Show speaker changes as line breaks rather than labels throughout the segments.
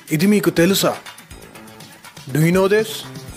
ఇది మీకు తెలుసా డూ యూ నో దిస్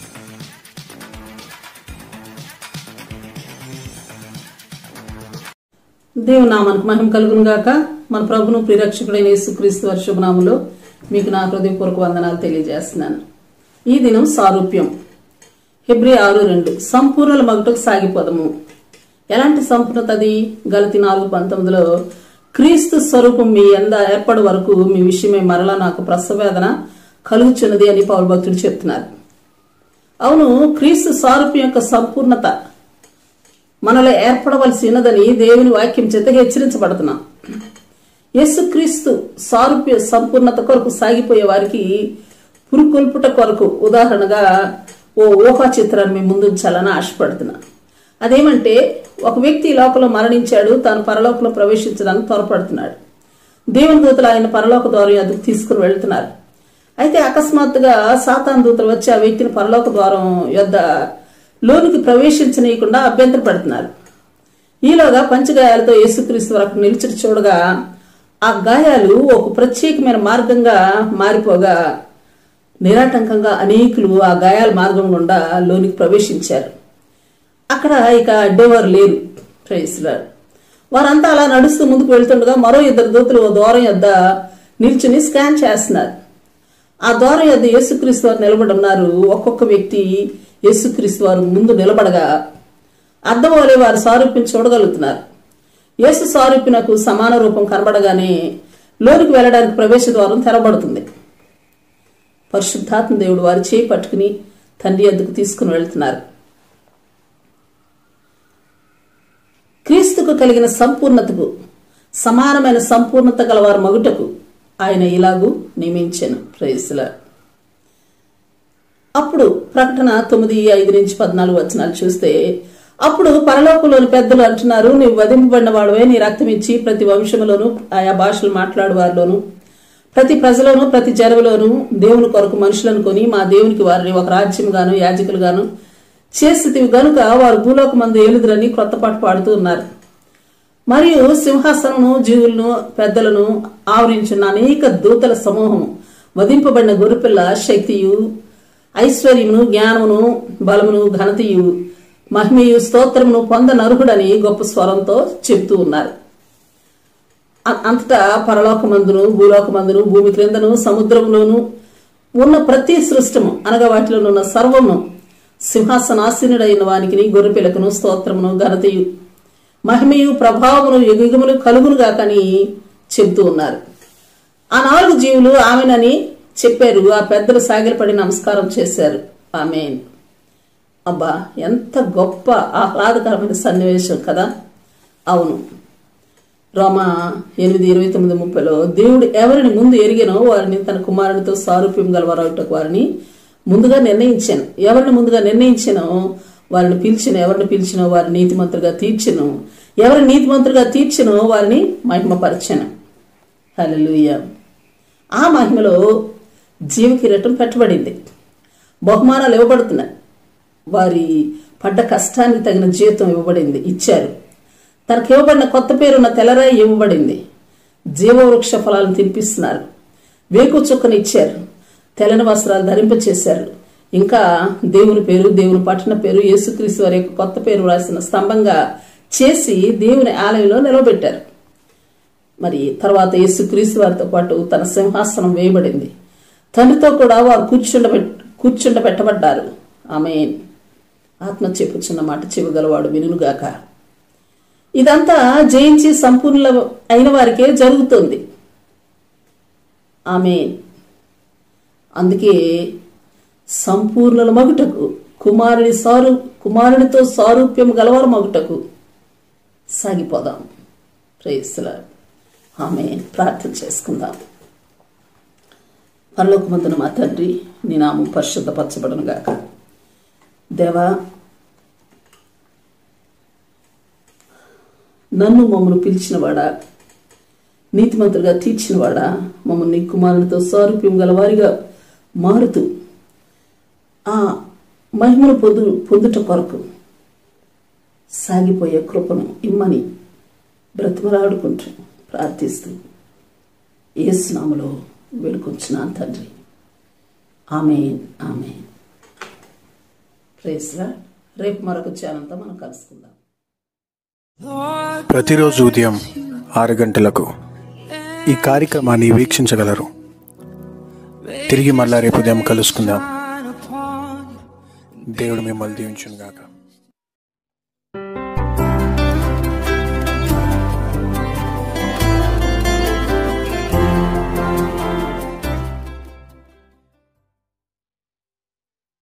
దేవుని నామానికి మహిమ కలుగును గాక మన ప్రభును ప్రిరక్షకుడైన యేసుక్రీస్తు వారి శుభనాములో మీకు నా హృదయపూర్వక వందనాలు తెలియజేస్తున్నాను ఈ దినం సారూప్యం హెబ్రి ఆరు రెండు సంపూర్ణల మగుటకు సాగిపోదము ఎలాంటి సంపూర్ణత అది గలతి నాలుగు పంతొమ్మిదిలో క్రీస్తు స్వరూపం మీ ఎంద ఏర్పడి వరకు మీ విషయమై మరలా నాకు ప్రసవేదన కలుగుచున్నది అని పౌరు భక్తుడు చెప్తున్నారు అవును క్రీస్తు సారూప్యం యొక్క సంపూర్ణత మనలో ఏర్పడవలసినదని దేవుని వాక్యం చేత హెచ్చరించబడుతున్నాం యేసుక్రీస్తు సారూప్య సంపూర్ణత కొరకు సాగిపోయే వారికి పురుకొల్పుట కొరకు ఉదాహరణగా ఓ ఊహా చిత్రాన్ని మీ ముందు ఉంచాలని ఆశపడుతున్నా అదేమంటే ఒక వ్యక్తి ఈ లోకంలో మరణించాడు తాను పరలోకంలో ప్రవేశించడానికి త్వరపడుతున్నాడు దేవుని దూతలు ఆయన పరలోక ద్వారం ఎదుగు తీసుకుని వెళ్తున్నారు అయితే అకస్మాత్తుగా సాతాన్ దూతలు వచ్చి ఆ వ్యక్తిని పరలోక ద్వారం యొద్ద లోనికి ప్రవేశించనీయకుండా అభ్యంతర పెడుతున్నారు ఈలోగా పంచగాయాలతో యేసుక్రీస్తు వరకు నిలిచి చూడగా ఆ గాయాలు ఒక ప్రత్యేకమైన మార్గంగా మారిపోగా నిరాటంకంగా అనేకులు ఆ గాయాల మార్గం గుండా లోనికి ప్రవేశించారు అక్కడ ఇక అడ్డేవారు లేరు ప్రైస్లాడు వారంతా అలా నడుస్తూ ముందుకు వెళ్తుండగా మరో ఇద్దరు దూతలు ఓ దూరం యొద్ద నిల్చుని స్కాన్ చేస్తున్నారు ఆ ద్వారం యొద్ద యేసుక్రీస్తు వారు నిలబడి ఉన్నారు ఒక్కొక్క వ్యక్తి యేసుక్రీస్తు వారు ముందు నిలబడగా అర్థం వలె వారు సారూప్యం చూడగలుగుతున్నారు యేసు సారూప్యనకు సమాన రూపం కనబడగానే లోనికి వెళ్ళడానికి ప్రవేశ ద్వారం తెరబడుతుంది పరిశుద్ధాత్మ దేవుడు వారి చేయి పట్టుకుని తండ్రి ఎద్దుకు తీసుకుని వెళ్తున్నారు క్రీస్తుకు కలిగిన సంపూర్ణతకు సమానమైన సంపూర్ణత గల వారి మగుటకు ఆయన ఇలాగూ నియమించాను ప్రైజ్లా అప్పుడు ప్రకటన తొమ్మిది ఐదు నుంచి పద్నాలుగు వచనాలు చూస్తే అప్పుడు పరలోకంలోని పెద్దలు అంటున్నారు నీవు వధింపబడిన వాడువే నీ రక్తం ఇచ్చి ప్రతి వంశంలోను ఆయా భాషలు మాట్లాడు వారిలోను ప్రతి ప్రజలోను ప్రతి జనములోను దేవుని కొరకు మనుషులను కొని మా దేవునికి వారిని ఒక రాజ్యముగాను యాజకులుగాను చేస్థితివి గనుక వారు భూలోక మందు ఏలుదురని క్రొత్త పాట పాడుతూ ఉన్నారు మరియు సింహాసనము జీవులను పెద్దలను ఆవరించిన అనేక దూతల సమూహం వధింపబడిన గొర్రెపిల్ల శక్తియు ఐశ్వర్యమును జ్ఞానమును బలమును ఘనతయు మహిమయు స్తోత్రమును పొందనర్హుడని గొప్ప స్వరంతో చెబుతూ ఉన్నారు అ- అంతటా పరలోకమందును భూలోకమందును భూమి క్రిందను సముద్రంలోను ఉన్న ప్రతి సృష్టము అనగా వాటిలో ఉన్న సర్వము సింహాసనాసీనుడైన వానికి గొర్రెపిల్లకును స్తోత్రమును ఘనతయు మహిమయు ప్రభావమును యుగములు కలుగునుగా కని చెబుతూ ఉన్నారు ఆ నాలుగు జీవులు ఆమెనని చెప్పారు ఆ పెద్దలు సాగిలపడి నమస్కారం చేశారు ఆమె అబ్బా ఎంత గొప్ప ఆహ్లాదకరమైన సన్నివేశం కదా అవును రోమ ఎనిమిది ఇరవై తొమ్మిది ముప్పైలో దేవుడు ఎవరిని ముందు ఎరిగినో వారిని తన కుమారునితో సారూప్యం గలవారవుటకు వారిని ముందుగా నిర్ణయించాను ఎవరిని ముందుగా నిర్ణయించానో వారిని పిలిచిన ఎవరిని పిలిచినో వారి నీతిమంతులుగా తీర్చను ఎవరిని నీతిమంతులుగా తీర్చినో వారిని మహిమపరచను హల్లెలూయా ఆ మహిమలో జీవకిరీటం పెట్టబడింది బహుమానాలు ఇవ్వబడుతున్నాయి వారి పడ్డ కష్టానికి తగిన జీతం ఇవ్వబడింది ఇచ్చారు తనకు ఇవ్వబడిన కొత్త పేరున్న తెల్లరాయి ఇవ్వబడింది జీవవృక్ష ఫలాలను తినిపిస్తున్నారు వేకు చుక్కని ఇచ్చారు తెల్లని వస్త్రాలు ధరింపచేశారు ఇంకా దేవుని పేరు దేవుని పట్టణ పేరు యేసుక్రీస్తు వారి యొక్క కొత్త పేరు రాసిన స్తంభంగా చేసి దేవుని ఆలయంలో నిలవబెట్టారు మరి తర్వాత యేసుక్రీస్తు వారితో పాటు తన సింహాసనం వేయబడింది తండ్రితో కూడా వారు కూర్చుండబెట్ కూర్చుండబెట్టబడ్డారు ఆమె ఆత్మ చెప్పుచున్న మాట చెవిగలవాడు వినుగాక ఇదంతా జయించి సంపూర్ణ అయిన వారికే జరుగుతుంది ఆమె అందుకే సంపూర్ణల మగుటకు కుమారుని సారు కుమారునితో సారూప్యం గలవారు మగుటకు సాగిపోదాం ప్రేయస్సులా ఆమె ప్రార్థన చేసుకుందాం పరలోకమందున మా తండ్రి నీ నామం పరిశుద్ధపరచబడను గాక దేవా నన్ను మమ్మల్ని పిలిచినవాడా నీతిమంతులుగా తీర్చినవాడా మమ్మల్ని నీ కుమారునితో సారూప్యం గలవారిగా మారుతూ ఆ మహిమను పొందు పొందుట కొరకు సాగిపోయే కృపను ఇమ్మని బ్రతిమలాడుకుంటూ ప్రార్థిస్తూ ఏసునామలో వేడుకొచ్చున్నాను తండ్రి ఆమెన్ ఆమెన్ ప్రేస్రా రేపు మరొక ఛానల్తో మనం కలుసుకుందాం
ప్రతిరోజు ఉదయం ఆరు గంటలకు ఈ కార్యక్రమాన్ని వీక్షించగలరు తిరిగి మళ్ళా రేపు ఉదయం కలుసుకుందాం దేవుడు మిమ్మల్ని దీవించును గాక